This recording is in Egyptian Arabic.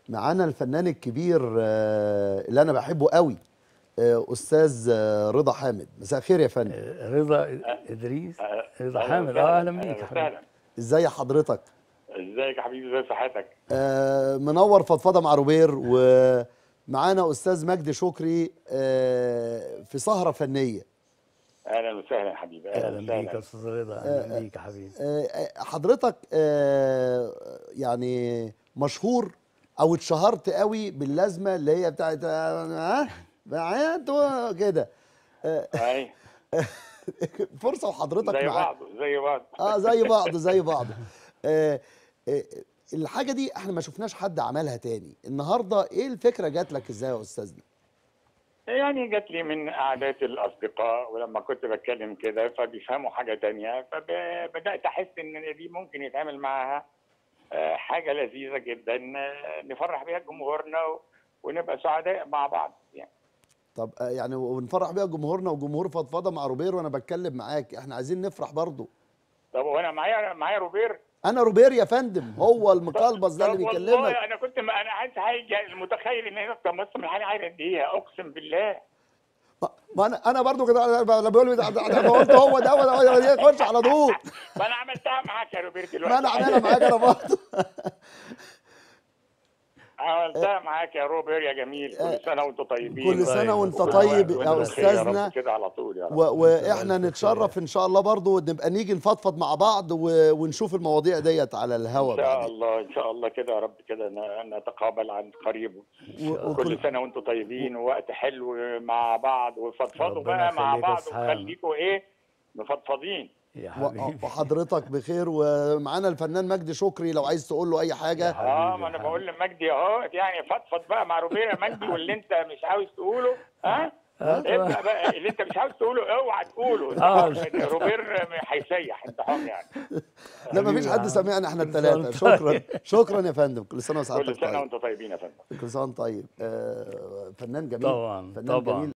معانا الفنان الكبير آه، اللي انا بحبه قوي آه، استاذ آه، رضا حامد مساء الخير يا فندم رضا ادريس رضا أهلا حامد وسهلا. اه اهلا بيك يا حبيبي وسهلا ازاي حضرتك ازيك يا حبيبي ازي صحتك آه، منور فضفضه مع روبير ومعانا استاذ مجدي شكري آه، في سهره فنيه اهلا وسهلا يا حبيبي اهلا اهلا بيك يا وسهلا استاذ رضا اهلا بيك يا حبيبي آه، آه، حضرتك آه، يعني مشهور او اتشهرت قوي باللازمه اللي هي بتاعت ها بعيط كده اي فرصه وحضرتك زي معانا بعض زي بعض اه زي بعض زي بعض آه آه الحاجه دي احنا ما شفناش حد عملها تاني النهارده ايه الفكره جات لك ازاي يا استاذنا يعني جات لي من قعدات الاصدقاء ولما كنت بتكلم كده فبيفهموا حاجه تانية فبدات احس ان دي ممكن يتعمل معاها آه، حاجه لذيذه جدا آه، نفرح بيها جمهورنا و- ونبقى سعداء مع بعض يعني طب آه يعني ونفرح بيها جمهورنا وجمهور فضفضه مع روبير وانا بتكلم معاك احنا عايزين نفرح برضو طب وانا معايا معايا روبير انا روبير يا فندم هو المقلبص ده طب اللي والله بيكلمك انا كنت ما انا عايز حاجه المتخيل ان هي طب بص من حالي عايز قد ايه اقسم بالله ما- ما انا انا برضو كده لما بيقول لي ده- ده- ده قلت هو ده هو ده يخش على طول ما انا عملتها معاك يا روبير دلوقتي ما انا عاملها معاك انا برضو عملتها معاك يا روبير يا جميل كل سنه وانتم طيبين كل سنه وانت وكل طيب وقت يا وانت بخير يا رب استاذنا كده على طول يا رب و- واحنا ألف خير. نتشرف ان شاء الله برضو نبقى نيجي نفضفض مع بعض و- ونشوف المواضيع ديت على الهوا ان شاء بعدين الله ان شاء الله كده يا رب كده ن- نتقابل عن قريب و- كل وكل سنه وانتم طيبين ووقت حلو مع بعض وفضفضوا ربنا بقى مع يخليك يا بعض أسحام. وخليكوا ايه مفضفضين يا و- حبيبي وحضرتك بخير ومعانا الفنان مجدي شكري لو عايز تقول له اي حاجه يا حبيبي. اه ما انا بقول لمجدي اهو يعني فضفض بقى مع روبير يا مجدي واللي انت مش عاوز تقوله ها آه، ابدا بقى اللي انت مش عاوز تقوله اوعى تقوله انت آه. حر. روبير هيسيح انت حر يعني لا ما فيش حبيبي حد يا عم. سامعنا احنا كل سنة الثلاثه وانت شكرا طيب. شكرا يا فندم كل سنه كل وسعادتك سنه طيب وانتم طيبين يا فندم كل سنه وانت طيب آه، فنان جميل طبعا فنان طبعا جميل